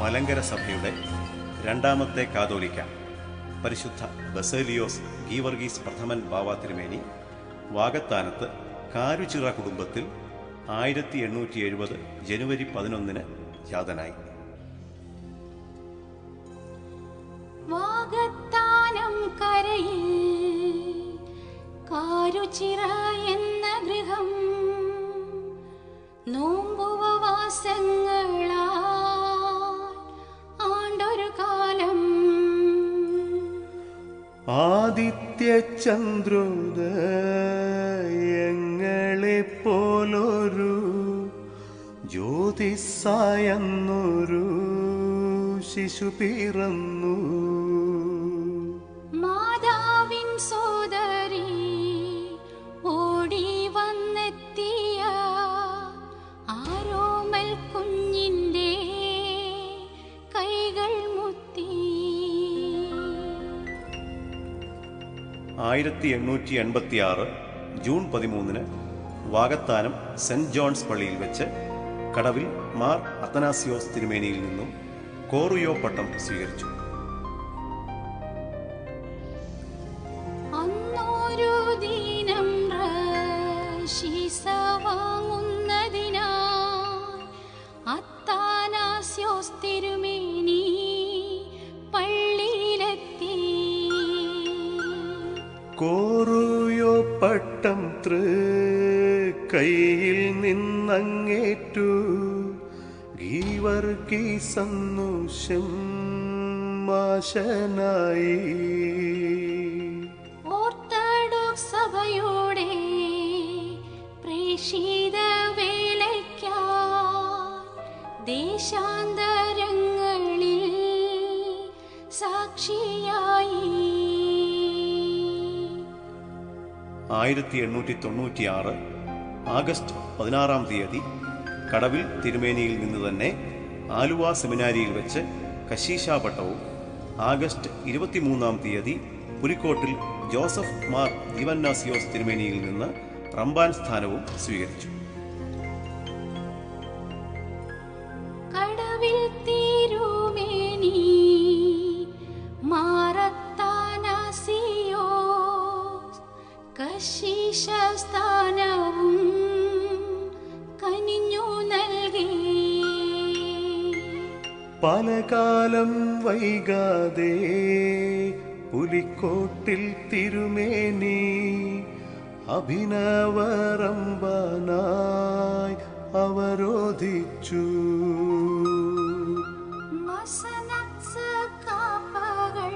മലങ്കര സഭയുടെ രണ്ടാമത്തെ കാതോലിക്ക പരിശുദ്ധ ബസേലിയോസ് ഗീവർഗീസ് പ്രഥമൻ ബാവ തിരുമേനി വാകത്താനത്ത് കാരുചിറ കുടുംബത്തിൽ ആയിരത്തി എണ്ണൂറ്റി എഴുപത് ജനുവരി പതിനൊന്നിന് ജാതനായി വാഗത്താനം കരയിൽ കാരുചിറ എന്ന ഗൃഹം നോമ്പുപവാസങ്ങളാ ആണ്ടൊരു കാലം ആദിത്യചന്ദ്രോദയങ്ങളെപ്പോലൊരു ജ്യോതിസായെന്നൊരു ശിശു പിറന്നു മാതാവിൻ സോദരി ഓടി വന്നെത്തിയ ആരോമൽ കുഞ്ഞിൻ്റെ കൈകൾ മുത്തി ആയിരത്തി എണ്ണൂറ്റി എൺപത്തി ആറ് ജൂൺ പതിമൂന്നിന് വാകത്താനം സെന്റ് ജോൺസ് പള്ളിയിൽ വെച്ച് കടവിൽ മാർ അത്തനാസിയോസ് തിരുമേനിയിൽ നിന്നും കോറിയോ പട്ടം സ്വീകരിച്ചു അന്നൊരു ദിനം റശീസ വാങ്ങുന്നതിനാ അത്താനാസ്യോസ് തിരുമേനി പള്ളിയിലെത്തി കോറുയോ പട്ടം തൃ കയ്യിൽ നിന്നങ്ങേറ്റു ഗീവർഗീ സന്തോഷം മാശനായി ഓർത്തഡോക്സ് സഭയുടെ പ്രേഷിത വേലയ്ക്കാ ദേശാന്തരങ്ങളിൽ സാക്ഷിയായി ആയിരത്തി എണ്ണൂറ്റി തൊണ്ണൂറ്റിയാറ് ആഗസ്റ്റ് പതിനാറാം തീയതി കടവിൽ തിരുമേനിയിൽ നിന്ന് തന്നെ ആലുവ സെമിനാരിയിൽ വെച്ച് കശീശാപട്ടവും ആഗസ്റ്റ് ഇരുപത്തിമൂന്നാം തീയതി പുലിക്കോട്ടിൽ ജോസഫ് മാർ ദീവന്നാസിയോസ് തിരുമേനിയിൽ നിന്ന് റംബാൻ സ്ഥാനവും സ്വീകരിച്ചു കടവിൽ തിരുമേനി മാറത്താനാസിയോ കശീശ സ്ഥാനവും കനിഞ്ഞു നൽകി പലകാലം വൈകാതെ പുലിക്കോട്ടിൽ തിരുമേനി അഭിനവറമ്പനായി അവരോധിച്ചു മസനത്സ് കാപ്പകൾ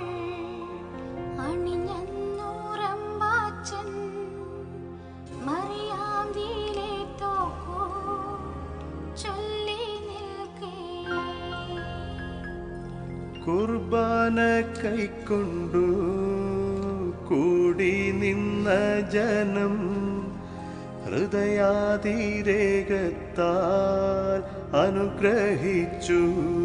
അണിഞ്ഞൂറമ്പാച്ചൻ മറിയാന്തിയിലെ തോക്കോ ചൊല്ലി നിൽക്കേ കുർബാന കൈക്കൊണ്ടു കൂടി നിന്ന ജനം ഹൃദയാതിരേകത്താൽ അനുഗ്രഹിച്ചു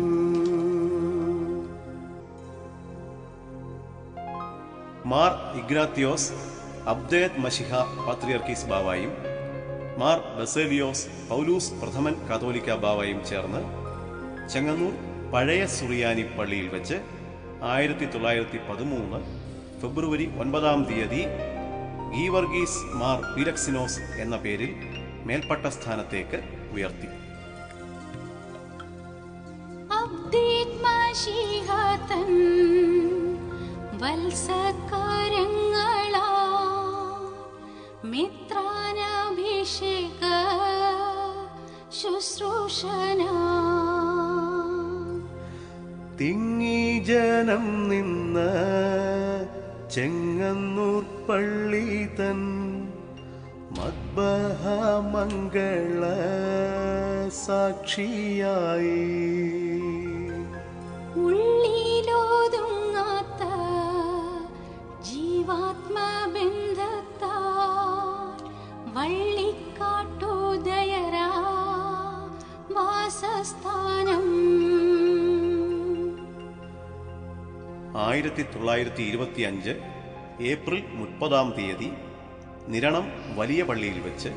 മാർ ഇഗ്നാത്തിയോസ് അബ്ദേത് മഷിഹ പാത്രിയർക്കീസ് ബാവായും മാർ ബസേലിയോസ് പൗലൂസ് പ്രഥമൻ കാതോലിക്ക ബാവായും ചേർന്ന് ചെങ്ങന്നൂർ പഴയ സുറിയാനി പള്ളിയിൽ വെച്ച് ആയിരത്തി തൊള്ളായിരത്തി പതിമൂന്ന് ഫെബ്രുവരി ഒൻപതാം തീയതി ഗീവർഗീസ് മാർ പീലക്സിനോസ് എന്ന പേരിൽ മേൽപ്പട്ട സ്ഥാനത്തേക്ക് ഉയർത്തി അബ്ദീത് മശീഹതൻ വത്സകരങ്ങളാ മിത്രാനഭിഷേക ശുശ്രൂഷനാ തിങ്ങി ജനം നിന്ന് ചെങ്ങന്നൂർ പള്ളി തൻ മദ്ബഹ മംഗള സാക്ഷിയായി ഉള്ളിലോതുങ്ങാത്ത ജീവാത്മബന്ധത്താൽ വള്ളിക്കാട്ടുദയരാ വാസസ്ഥാനം ആയിരത്തി തൊള്ളായിരത്തി ഇരുപത്തി അഞ്ച് ഏപ്രിൽ മുപ്പതാം തീയതി നിരണം വലിയ പള്ളിയിൽ വെച്ച്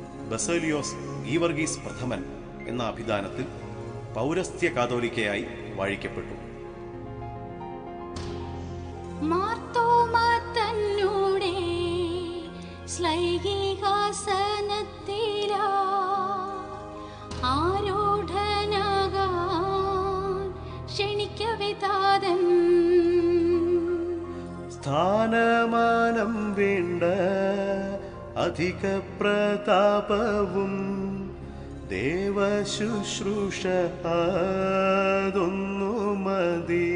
ബസേലിയോസ് ഗീവർഗീസ് പ്രഥമൻ എന്ന അഭിധാനത്തിൽ പൗരസ്ത്യ കാതോലിക്കയായി വാഴിക്കപ്പെട്ടു മാർത്തോമ തന്നൂടെ ശ്ലൈകികാസനത്തിലാ ആരൂഢനാകാൻ ക്ഷണിക്കവേ താതൻ സ്ഥാനമാനം വേണ്ട അധിക പ്രതാപവും ദേവശുശ്രൂഷ അതൊന്നു മതി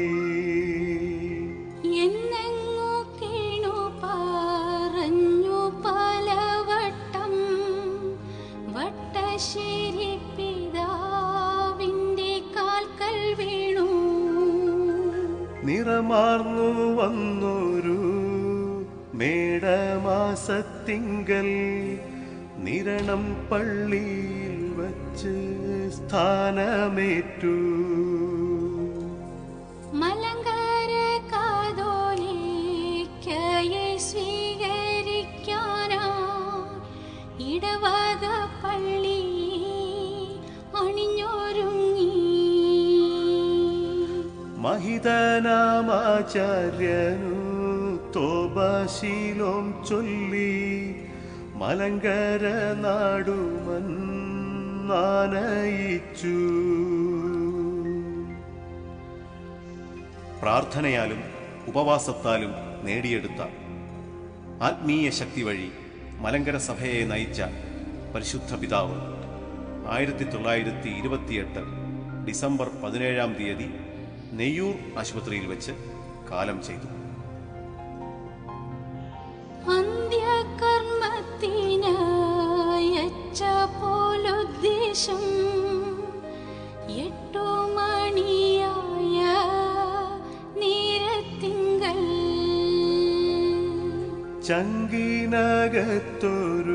എന്നെങ്ങു കേണു പറഞ്ഞു പലവട്ടം വട്ടശ്ശേരി പിതാവിൻ്റെ കാൽക്കൽ വീണു നിറമാർന്നു വന്നൊരു മേടമാസത്തിങ്കൽ നിരണം പള്ളിയിൽ വച്ച് സ്ഥാനമേറ്റു മലങ്കര കാതോലിക്കയെ സ്വീകരിക്കാനാ ഇടവക പള്ളി അണിഞ്ഞൊരുങ്ങി മഹിതനാമാചാര്യനു തോബാശീലോം ചൊല്ലി മലങ്കര നാടുമൻ നാനയിച്ചു പ്രാർത്ഥനയാലും ഉപവാസത്താലും നേടിയെടുത്ത ആത്മീയ ശക്തി വഴി മലങ്കര സഭയെ നയിച്ച പരിശുദ്ധ പിതാവ് ആയിരത്തി തൊള്ളായിരത്തി ഇരുപത്തിയെട്ട് ഡിസംബർ പതിനേഴാം തീയതി നെയ്യൂർ ആശുപത്രിയിൽ വെച്ച് കാലം ചെയ്തു അന്ത്യകർമ്മത്തിനയച്ച പോലുദ്ദേശം എട്ടു മണിയായ നേരത്തിങ്കൽ ചങ്കിനകത്തൊരു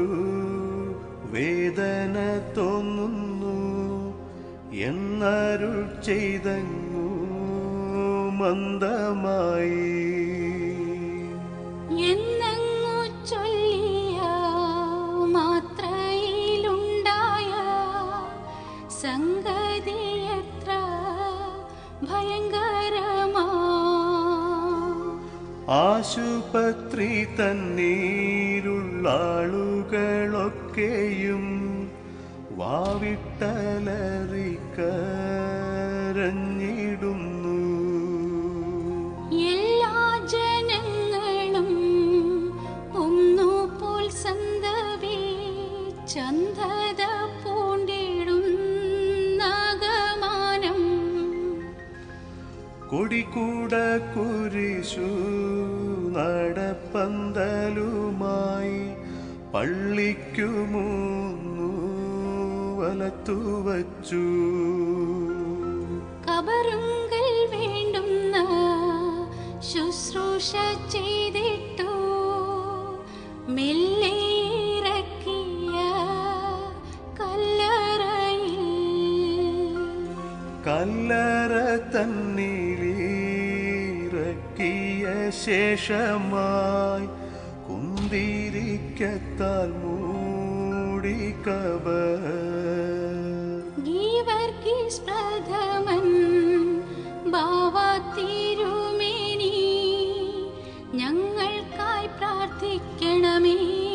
വേദന തോന്നുന്നു എന്നരുൾ ചെയ്തങ്ങു മന്ദമായി എന്നങ്ങു ചൊല്ലിയ മാത്രയിലുണ്ടായ സംഗതി എത്ര ഭയങ്കരമാ ആശുപത്രി തന്നീരുള്ളാളുകളൊക്കെയും വാവിട്ടലറിക്കരഞ്ഞിടുന്നു എല്ലാ ജനങ്ങളും ഒന്നുപോൽ സന്തവേ ചന്തത പൂണ്ടിടും നാഗമാനം കൊടിക്കൂട കുരിശു നടപ്പന്തലുമായി പള്ളിക്കു മൂന്നു വലത്തുവച്ചു കബറുങ്കൽ വേണ്ടുന്ന ശുശ്രൂഷ ചെയ്തിട്ടു മെല്ലെ ഇറക്കിയ കല്ലറയിൽ കല്ലറ തന്നിലിറക്കിയ ശേഷമായി കുന്തിരിക്കത്താൽ മൂടി കബർ ഗീവർഗീസ് പ്രഥമൻ ബാവാത്തിരുമേനി ഞങ്ങൾക്കായി പ്രാർത്ഥിക്കണമേ